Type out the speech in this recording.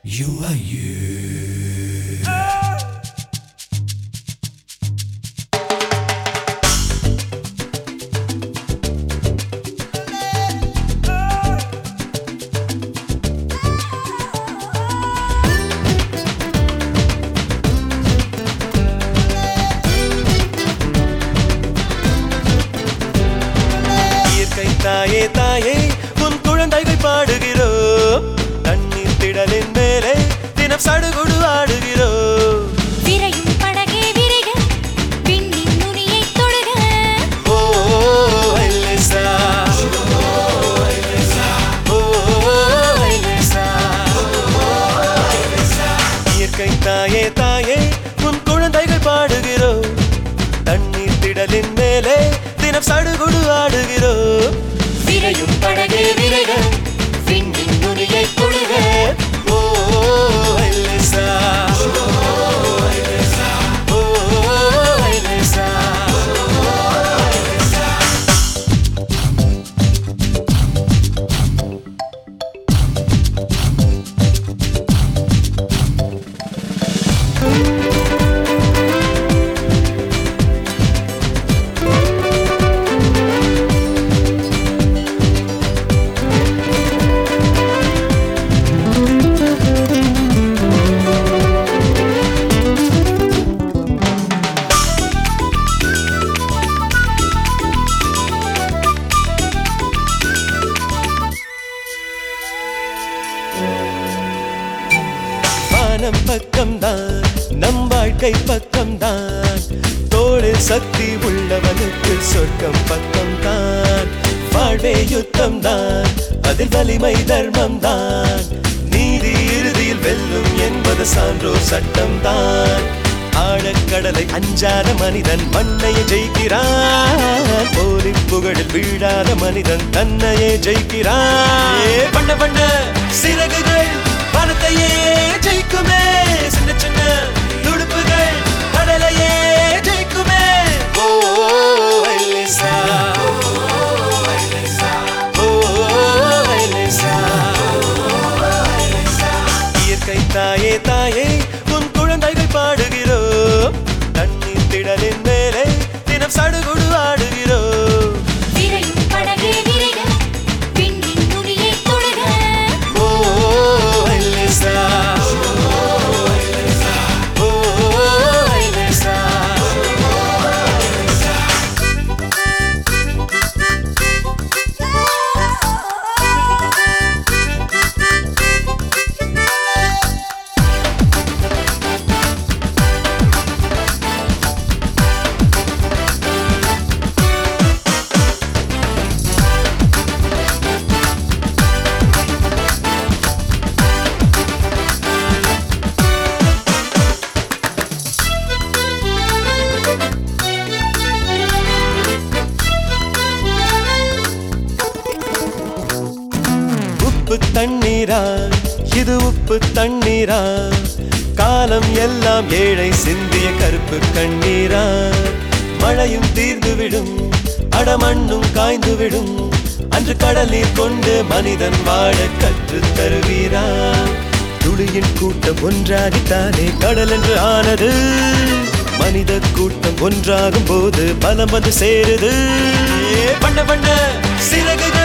You are you. இயற்கை தாயே தாயே உன் குழந்தைகள் பாடுகிறோ தண்ணீர் திடலின் மேலே தினம் சடுகுடு ஆடுகிறோ விரையும் படகே விரைக விண்ணின் நுனியைத் தொடுக ஓ ஐலேசா ஓ ஐலேசா இயற்கை தாயே தாயே உன் குழந்தைகள் பாடுகிறோ தண்ணீர் திடலின் மேலே தினம் சடுகுடு ஆடுகிறோ விரையும் படகே விரைக விண்ணின் நுனியைத் தொடுக ஓ ஐலேசா ஓ ஐலேசா வானம் பக்கம்தான் நம் வாழ்க்கை பக்கம்தான் தோளில் சக்தி உள்ளவனுக்கு சொர்க்கம் பக்கம்தான் வாழ்வே யுத்தம்தான் அதில் வலிமை தர்மம்தான் நீதி இறுதியில் வெல்லும் என்பது சான்றோர் சட்டம்தான் ஆழக்கடலை அஞ்சாத மனிதன் மண்ணையே ஜெயிக்கிறான் போலி புகழில் வீழாத மனிதன் தன்னையே ஜெயிக்கிறான் ஏ பண்ண பண்ண சிறகுகள் பணத்தையே ஜெயிக்குமே சின்ன சின்ன துடுப்புகள் கடலையே ஜெயிக்குமே ஓ ஐலேசா ஓ ஐலேசா இயற்கை தாயே தாயே உன் குழந்தைகள் பாடுகிறோ தண்ணீர் திடலின் மேலே தினம் சடுகுடு ஆடுகிறோ விரையும் படகே விரைக விண்ணின் நுனியைத் தொடுக ஓ ஐலேசா ஓ ஐலேசா உப்பு தண்ணீரா இது உப்பு தண்ணீரா காலம் எல்லாம் ஏழை சிந்திய கருப்பு கண்ணீரா மழையும் தீர்ந்துவிடும் அடமண்ணும் காய்ந்துவிடும் அன்று கடலில் கொண்டு மனிதன் வாழ கற்றுத் தருவீரா துளியின் கூட்டம் ஒன்றாகித்தானே கடல் என்று ஆனது மனித கூட்டம் ஒன்றாகும் போது பலம் வந்து சேருது ஏ பண்ண பண்ண சிறகுகள்